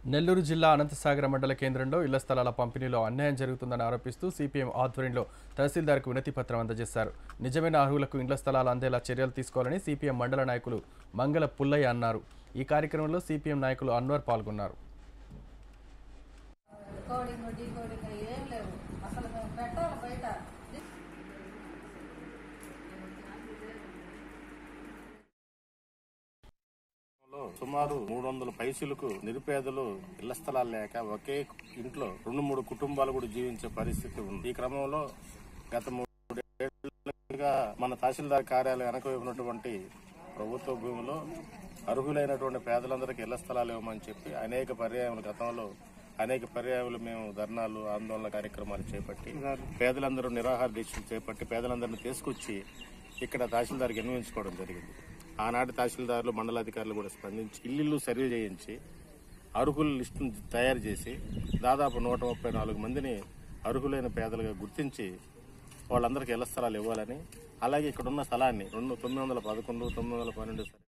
నెల్లూరు జిల్లా అనంతసాగర మండల కేంద్రంలో ఇళ్ల స్థలాల పంపిణీలో అన్యాయం జరుగుతుందని ఆరోపిస్తూ సిపిఎం ఆధ్వర్యంలో తహసీల్దార్కు వినతి పత్రం అందజేశారు నిజమైన అర్హులకు ఇళ్ల స్థలాలు అందేలా చర్యలు తీసుకోవాలని సిపిఎం మండల నాయకులు మంగళ పుల్లయ్య అన్నారు ఈ కార్యక్రమంలో సిపిఎం నాయకులు అన్వర్ పాల్గొన్నారు కోడింగ్ డీ కోడింగ్ ఏం లేవు అసలు మేము పెట్టాలి బయట లో సుమారు మూడు వందల పైసలకు నిరుపేదలు ఇళ్ల స్థలాలు లేక ఒకే ఇంట్లో రెండు మూడు కుటుంబాలు కూడా జీవించే పరిస్థితి ఉంది ఈ క్రమంలో గత మూడేళ్లుగా మన తహసీల్దార్ కార్యాలయం వెనక ఉన్నటువంటి ప్రభుత్వ భూమిలో అర్హులైనటువంటి పేదలందరికీ ఇళ్ల స్థలాలు ఇవ్వమని చెప్పి అనేక పర్యాయములు గతంలో అనేక పర్యాయములు మేము ధర్నాలు ఆందోళన కార్యక్రమాలు చేపట్టి పేదలందరూ నిరాహార దీక్షలు చేపట్టి పేదలందరినీ తీసుకొచ్చి ఇక్కడ తహసీల్దార్కి విన్నవించుకోవడం జరిగింది ఆనాటి తహసీల్దారులు మండలాధికారులు కూడా స్పందించి ఇల్లు సర్వే చేయించి అర్హుల లిస్టును తయారు చేసి దాదాపు నూట ముప్పై నాలుగు మందిని అర్హులైన పేదలుగా గుర్తించి వాళ్ళందరికీ ఇళ్ల స్థలాలు ఇవ్వాలని అలాగే ఇక్కడ ఉన్న స్థలాన్ని రెండు తొమ్మిది వందల పదకొండు తొమ్మిది వందల పన్నెండు